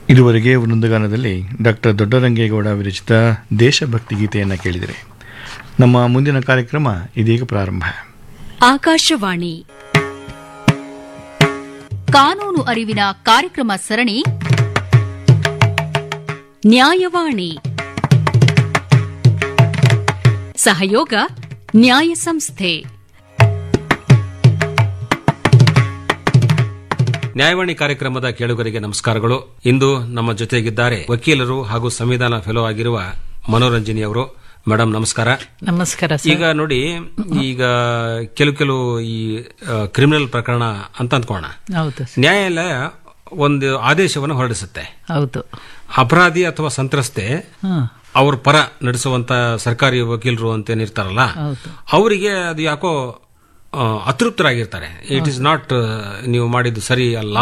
ಇದುವರೆಗೆ ವೃಂದಗಾನದಲ್ಲಿ ಡಾಕ್ಟರ್ ದೊಡ್ಡರಂಗೇಗೌಡ ವಿರಚಿತ ದೇಶಭಕ್ತಿ ಗೀತೆಯನ್ನು ಕೇಳಿದರೆ ನಮ್ಮ ಮುಂದಿನ ಕಾರ್ಯಕ್ರಮ ಇದೀಗ ಪ್ರಾರಂಭ ಆಕಾಶವಾಣಿ ಕಾನೂನು ಅರಿವಿನ ಕಾರ್ಯಕ್ರಮ ಸರಣಿ ನ್ಯಾಯವಾಣಿ ಸಹಯೋಗ ನ್ಯಾಯ ಸಂಸ್ಥೆ ನ್ಯಾಯವಾಣಿ ಕಾರ್ಯಕ್ರಮದ ಕೇಳುಗರಿಗೆ ನಮಸ್ಕಾರಗಳು ಇಂದು ನಮ್ಮ ಜೊತೆಗಿದ್ದಾರೆ ವಕೀಲರು ಹಾಗೂ ಸಂವಿಧಾನ ಫೆಲೋ ಆಗಿರುವ ಮನೋರಂಜನಿ ಅವರು ಮೇಡಮ್ ನಮಸ್ಕಾರ ನಮಸ್ಕಾರ ಈಗ ನೋಡಿ ಈಗ ಕೆಲವು ಕೆಲವು ಈ ಕ್ರಿಮಿನಲ್ ಪ್ರಕರಣ ಅಂತ ಅಂದ್ಕೋಣ ಹೌದು ನ್ಯಾಯಾಲಯ ಒಂದು ಆದೇಶವನ್ನು ಹೊರಡಿಸುತ್ತೆ ಹೌದು ಅಪರಾಧಿ ಅಥವಾ ಸಂತ್ರಸ್ತೆ ಹ್ಮ್ ಅವ್ರ ಪರ ನಡೆಸುವಂತ ಸರ್ಕಾರಿ ವಕೀಲರು ಅಂತ ಏನಿರ್ತಾರಲ್ಲ ಹೌದು. ಅವರಿಗೆ ಅದು ಯಾಕೋ ಆ, ಅತೃಪ್ತರಾಗಿರ್ತಾರೆ ಇಟ್ ಇಸ್ ನಾಟ್ ನೀವು ಮಾಡಿದ್ದು ಸರಿ ಅಲ್ಲ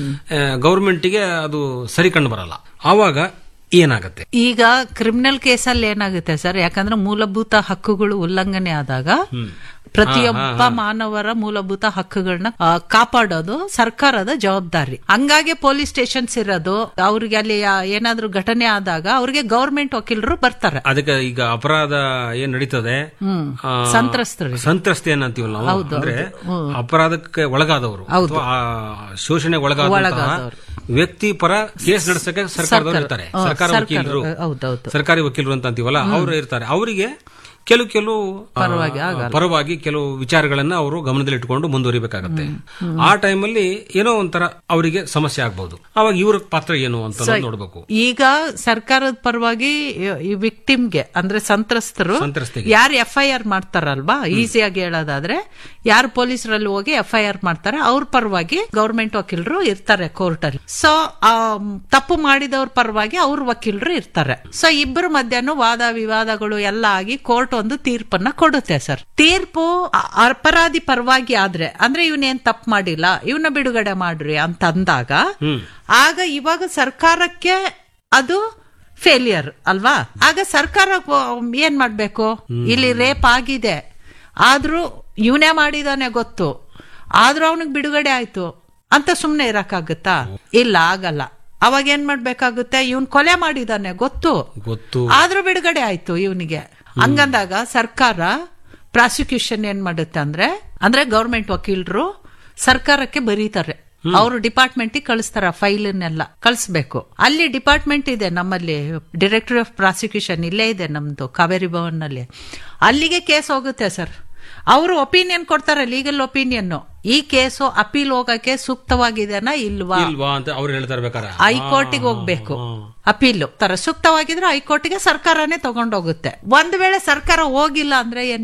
ಗೌರ್ಮೆಂಟ್ಗೆ ಅದು ಸರಿ ಕಂಡು ಬರಲ್ಲ ಆವಾಗ ಏನಾಗತ್ತೆ ಈಗ ಕ್ರಿಮಿನಲ್ ಕೇಸಲ್ಲಿ ಏನಾಗುತ್ತೆ ಸರ್ ಯಾಕಂದ್ರೆ ಮೂಲಭೂತ ಹಕ್ಕುಗಳು ಉಲ್ಲಂಘನೆ ಆದಾಗ ಪ್ರತಿಯೊಬ್ಬ ಮಾನವರ ಮೂಲಭೂತ ಹಕ್ಕುಗಳನ್ನ ಆ, ಕಾಪಾಡೋದು ಸರ್ಕಾರದ ಜವಾಬ್ದಾರಿ ಹಂಗಾಗಿ ಪೊಲೀಸ್ ಸ್ಟೇಷನ್ಸ್ ಇರೋದು ಅವ್ರಿಗೆ ಅಲ್ಲಿ ಆ- ಏನಾದ್ರೂ ಘಟನೆ ಆದಾಗ ಅವ್ರಿಗೆ ಗೌರ್ಮೆಂಟ್ ವಕೀಲರು ಬರ್ತಾರೆ ಅದಕ್ಕೆ ಈಗ ಅಪರಾಧ ಏನ್ ನಡೀತದೆ ಆ, ಸಂತ್ರಸ್ತರಿಗೆ. ಸಂತ್ರಸ್ತೆ ಏನಂತೀವಲ್ಲ ನಾವು ಅಂದ್ರೆ ಅಪರಾಧಕ್ಕೆ ಒಳಗಾದವರು ಅಥವಾ ಆ ಶೋಷಣೆ ಒಳಗಾದಂತಹ ವ್ಯಕ್ತಿ ಪರ ಕೇಸ್ ನಡೆಸಕ್ಕೆ ಸರ್ಕಾರದವರು ಇರ್ತಾರೆ ಸರ್ಕಾರ ವಕೀಲರು ಹೌದೌದು ಸರ್ಕಾರಿ ವಕೀಲರು ಅಂತ ಅಂತೀವಲ್ಲ ಅವರು ಇರ್ತಾರೆ ಅವರಿಗೆ ಕೆಲವು ಕೆಲವು ಆ, ಪರವಾಗಿ ಕೆಲವು ವಿಚಾರಗಳನ್ನ ಅವರು ಗಮನದಲ್ಲಿಟ್ಟುಕೊಂಡು ಮುಂದುವರಿಬೇಕಾಗತ್ತೆ ಆ ಟೈಮಲ್ಲಿ ಏನೋ ಒಂಥರ ಅವರಿಗೆ ಸಮಸ್ಯೆ ಆಗ್ಬಹುದು ಅವಾಗ ಇವ್ರ ಪಾತ್ರ ಏನು ಅಂತ ನಾವು ನೋಡ್ಬೇಕು ಈಗ ಸರ್ಕಾರದ ಪರವಾಗಿ ಈ ವಿಕ್ಟಿಮ್ಗೆ ಅಂದ್ರೆ ಸಂತ್ರಸ್ತರು ಸಂತ್ರಸ್ತೆಗೆ. ಯಾರು ಎಫ್ ಐ ಆರ್ ಮಾಡ್ತಾರಲ್ವಾ ಈಸಿಯಾಗಿ ಹೇಳೋದಾದ್ರೆ ಯಾರು ಪೊಲೀಸರಲ್ಲಿ ಹೋಗಿ ಎಫ್ ಐ ಆರ್ ಮಾಡ್ತಾರೆ ಅವ್ರ ಪರವಾಗಿ ಗೌರ್ಮೆಂಟ್ ವಕೀಲರು ಇರ್ತಾರೆ ಕೋರ್ಟ್ ಅಲ್ಲಿ ಸೊ ತಪ್ಪು ಮಾಡಿದವ್ರ ಪರವಾಗಿ ಅವ್ರ ವಕೀಲರು ಇರ್ತಾರೆ ಸೊ ಇಬ್ಬರ ಮಧ್ಯಾಹ್ನ ವಾದ ವಿವಾದಗಳು ಎಲ್ಲ ಆಗಿ ಕೋರ್ಟ್ ಒಂದು ತೀರ್ಪನ್ನ ಕೊಡುತ್ತೆ ಸರ್ ತೀರ್ಪು ಅ- ಅಪರಾಧಿ ಪರವಾಗಿ ಆದ್ರೆ ಅಂದ್ರೆ ಇವನೇನ್ ತಪ್ಪು ಮಾಡಿಲ್ಲ ಇವನ್ನ ಬಿಡುಗಡೆ ಮಾಡ್ರಿ ಅಂತ ಅಂದಾಗ ಆಗ ಇವಾಗ ಸರ್ಕಾರಕ್ಕೆ ಅದು ಫೇಲಿಯರ್ ಅಲ್ವಾ ಆಗ ಸರ್ಕಾರ ಏನ್ ಮಾಡ್ಬೇಕು ಇಲ್ಲಿ ರೇಪ್ ಆಗಿದೆ ಆದ್ರೂ ಇವನೇ ಮಾಡಿದಾನೆ ಗೊತ್ತು ಆದ್ರೂ ಅವನಿಗೆ ಬಿಡುಗಡೆ ಆಯ್ತು ಅಂತ ಸುಮ್ನೆ ಇರಕ್ಕಾಗುತ್ತಾ ಇಲ್ಲ ಆಗಲ್ಲ ಅವಾಗ ಏನ್ ಮಾಡ್ಬೇಕಾಗುತ್ತೆ ಇವನ್ ಕೊಲೆ ಮಾಡಿದಾನೆ ಗೊತ್ತು ಗೊತ್ತು ಆದ್ರೂ ಬಿಡುಗಡೆ ಆಯ್ತು ಇವನಿಗೆ ಹಂಗಂದಾಗ ಸರ್ಕಾರ ಪ್ರಾಸಿಕ್ಯೂಷನ್ ಏನ್ ಮಾಡುತ್ತೆ ಅಂದ್ರೆ ಅಂದ್ರೆ ಗೌರ್ಮೆಂಟ್ ವಕೀಲರು ಸರ್ಕಾರಕ್ಕೆ ಬರೀತಾರೆ ಅವರು ಡಿಪಾರ್ಟ್ಮೆಂಟ್ ಕಳಿಸ್ತಾರ ಫೈಲನ್ನೆಲ್ಲ ಕಳಿಸ್ಬೇಕು ಅಲ್ಲಿ ಡಿಪಾರ್ಟ್ಮೆಂಟ್ ಇದೆ ನಮ್ಮಲ್ಲಿ ಡೈರೆಕ್ಟರ್ ಆಫ್ ಪ್ರಾಸಿಕ್ಯೂಷನ್ ಇಲ್ಲೇ ಇದೆ ನಮ್ದು ಕಾವೇರಿ ಭವನ್ ನಲ್ಲಿ ಅಲ್ಲಿಗೆ ಕೇಸ್ ಹೋಗುತ್ತೆ ಸರ್ ಅವರು ಒಪಿನಿಯನ್ ಕೊಡ್ತಾರೆ ಲೀಗಲ್ ಒಪಿನಿಯನ್ ಈ ಕೇಸು ಅಪೀಲ್ ಹೋಗಕ್ಕೆ ಸೂಕ್ತವಾಗಿದೆನಾ ಇಲ್ವಾ ಇಲ್ವಾ ಅಂತ ಅವ್ರು ಹೇಳ್ತಾ ಇರ್ಬೇಕಾರ ಹೈಕೋರ್ಟಿಗೆ ಹೋಗ್ಬೇಕು ಅಪೀಲ್ ತರ ಸೂಕ್ತವಾಗಿದ್ರೆ ಹೈಕೋರ್ಟಿಗೆ ಸರ್ಕಾರನೇ ತಗೊಂಡೋಗುತ್ತೆ ಒಂದ್ ವೇಳೆ ಸರ್ಕಾರ ಹೋಗಿಲ್ಲ ಅಂದ್ರೆ ಏನ್